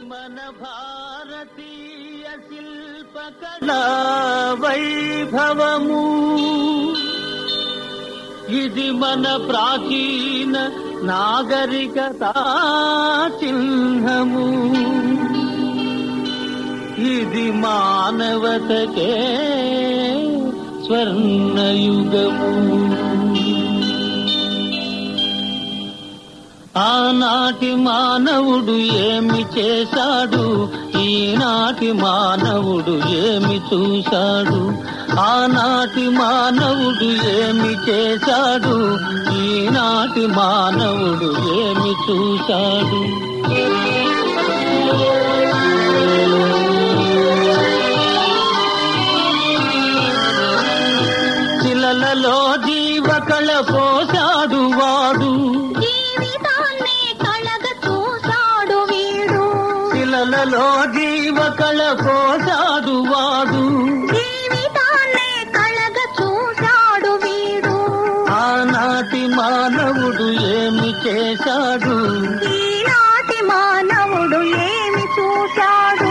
మన భారతీయ శిల్పకళా వైభవము ఇది మన ప్రాచీన నాగరికత చిహ్నము ఇది మానవతకే స్వర్ణయుగము ఆనాటి మానవుడు ఏమి చేశాడు ఈనాటి మానవుడు ఏమి చూశాడు ఆనాటి మానవుడు ఏమి చేశాడు ఈనాటి మానవుడు ఏమి చూశాడు శిలలలో జీవకళ పోశాడు వాడు జీవితాన్నే కళగ చూశాడు వీడు శిలలలో జీవకళ పోశాడు వాడు జీవితాన్నే కళగ చూశాడు వీడు ఆనాటి మానవుడు ఏమి చేశాడు ఈనాటి మానవుడు ఏమి చూశాడు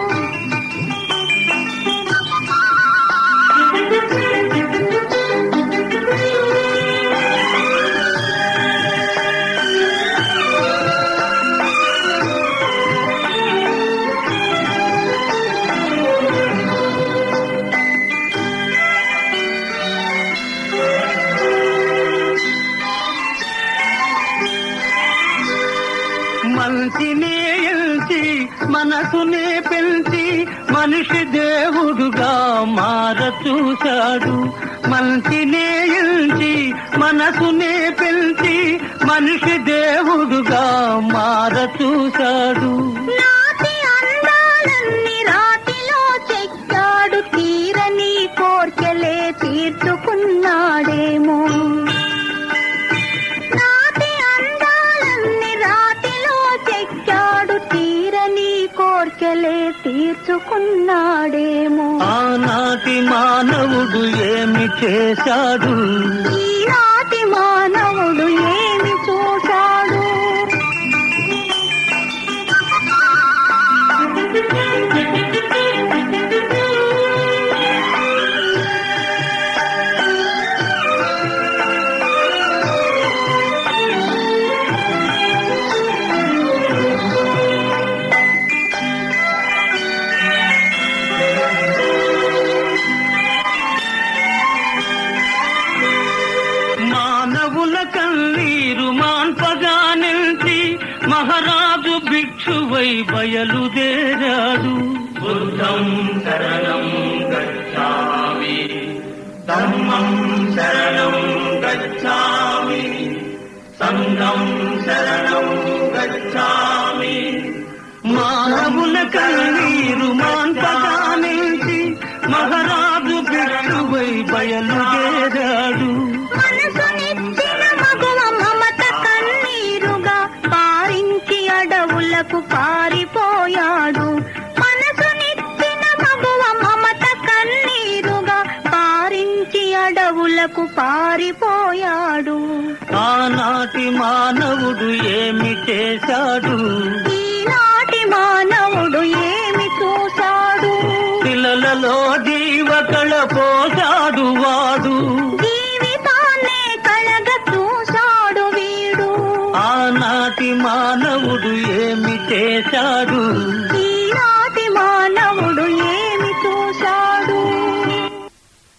మంచినే ఎంచి మనసునే పెంచి మనిషి దేవుడుగా మార చూశాడు మంచినే ఎంచి మనసునే పెంచి మనిషి దేవుడుగా మార చూశాడు నాటి అందాలన్నీ రాతిలో చెక్కాడు తీరని కోర్కెలే తీర్చుకున్నాడేమో నాటి అందాలన్నీ రాతిలో చెక్కాడు తీరని కోర్కెలే తీర్చుకున్నాడేమో ఆనాటి మానవుడు ఏమి చేశాడు ఈనాటి మానవుడు ఏమి చూశాడు మానవుల కన్నీరు మాన్పగా నిలిచి మహారాజు భిక్షువై బయలుదేరాడు బుద్ధం శరణం గచ్చామి ధమ్మం శరణం గచ్చామి సంఘం శరణం గచ్చామి మానవుల కన్నీరు మాన్పగా నిలిచి మహారాజు భిక్షువై బయలుదేరాడు మనసునిచ్చిన మగువ మమత కన్నీరుగా పారించి అడవులకు పారిపోయాడు మనసునిచ్చిన మగువ మమత కన్నీరుగా పారించి అడవులకు పారిపోయాడు ఆనాటి మానవుడు ఏమి చేశాడు ఈనాటి మానవుడు ఏమి చూశాడు పిల్లలలో జీవకళ పోశాడు వాడు జీవితాన్నే కళగ చూశాడు వీడు ఆనాటి మానవుడు ఏమి చేశాడు ఈ